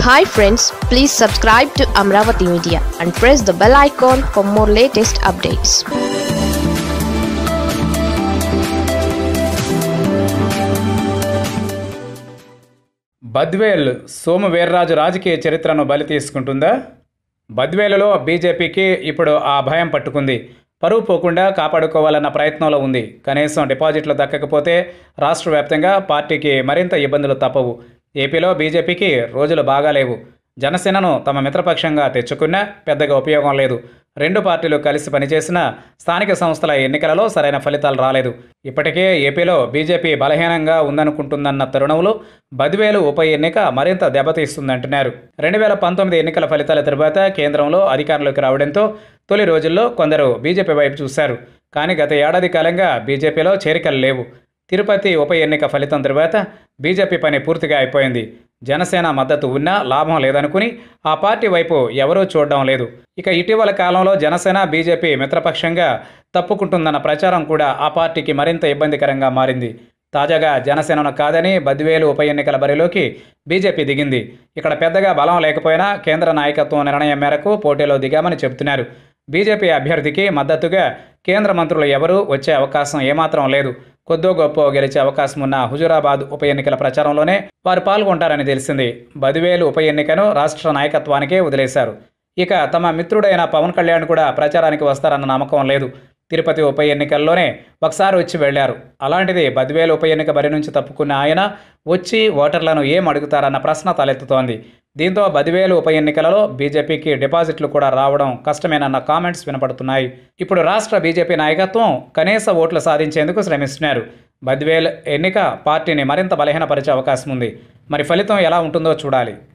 hi friends please subscribe to Amaravati media and press the bell icon for more latest updates Badvel Somu Veerraju రాజకీయ చరిత్రను బలి తీసుకుంటుందా బద్వేలులో బీజేపీకి ఇప్పుడు ఆ భయం పట్టుకుంది పరువు పోకుండా కాపాడుకోవాలన్న ప్రయత్నంలో ఉంది కనీసం డిపాజిట్లు దక్కకపోతే రాష్ట్ర వ్యాప్తంగా పార్టీకి మరింత ఇబ్బందులు తప్పవు ఏపీలో బీజేపీకి రోజులు బాగాలేవు జనసేనను తమ మిత్రపక్షంగా తెచ్చుకున్నా పెద్దగా ఉపయోగం లేదు రెండు పార్టీలు కలిసి పనిచేసిన స్థానిక సంస్థల ఎన్నికలలో సరైన ఫలితాలు రాలేదు ఇప్పటికే ఏపీలో బీజేపీ బలహీనంగా ఉందనుకుంటుందన్న తరుణంలో బదివేలు ఉప ఎన్నిక మరింత దెబ్బతీస్తుందంటున్నారు రెండు వేల పంతొమ్మిది ఎన్నికల ఫలితాల తరువాత కేంద్రంలో అధికారంలోకి రావడంతో తొలి రోజుల్లో కొందరు బీజేపీ వైపు చూశారు కానీ గత ఏడాది కాలంగా బీజేపీలో చేరికలు లేవు తిరుపతి ఉప ఎన్నిక ఫలితం తరువాత బీజేపీ పని పూర్తిగా అయిపోయింది జనసేన మద్దతు ఉన్నా లాభం లేదనుకుని ఆ పార్టీ వైపు ఎవరూ చూడడం లేదు ఇక ఇటీవల కాలంలో జనసేన బీజేపీ మిత్రపక్షంగా తప్పుకుంటుందన్న ప్రచారం కూడా ఆ పార్టీకి మరింత ఇబ్బందికరంగా మారింది తాజాగా జనసేనను కాదని బద్వేలు ఉప ఎన్నికల బరిలోకి బీజేపీ దిగింది ఇక్కడ పెద్దగా బలం లేకపోయినా కేంద్ర నాయకత్వం నిర్ణయం మేరకు పోటీలో దిగామని చెబుతున్నారు బీజేపీ అభ్యర్థికి మద్దతుగా కేంద్ర మంత్రులు ఎవరూ వచ్చే అవకాశం ఏమాత్రం లేదు కొద్దో గొప్ప గెలిచే అవకాశం ఉన్న హుజురాబాద్ ఉప ఎన్నికల ప్రచారంలోనే వారు పాల్గొంటారని తెలిసింది బదివేలు ఉప ఎన్నికను రాష్ట్ర నాయకత్వానికే వదిలేశారు ఇక తమ మిత్రుడైన పవన్ కళ్యాణ్ కూడా ప్రచారానికి వస్తారన్న నమ్మకం లేదు తిరుపతి ఉప ఎన్నికల్లోనే ఒకసారి వచ్చి వెళ్లారు అలాంటిది బద్వేలు ఉప ఎన్నిక బరి నుంచి తప్పుకున్న ఆయన వచ్చి ఓటర్లను ఏం అడుగుతారన్న ప్రశ్న తలెత్తుతోంది దీంతో బదివేలు ఉప ఎన్నికలలో బీజేపీకి డిపాజిట్లు కూడా రావడం కష్టమేనన్న కామెంట్స్ వినపడుతున్నాయి ఇప్పుడు రాష్ట్ర బీజేపీ నాయకత్వం కనీస ఓట్లు సాధించేందుకు శ్రమిస్తున్నారు బద్వేల్ ఎన్నిక పార్టీని మరింత బలహీనపరిచే అవకాశం ఉంది మరి ఫలితం ఎలా ఉంటుందో చూడాలి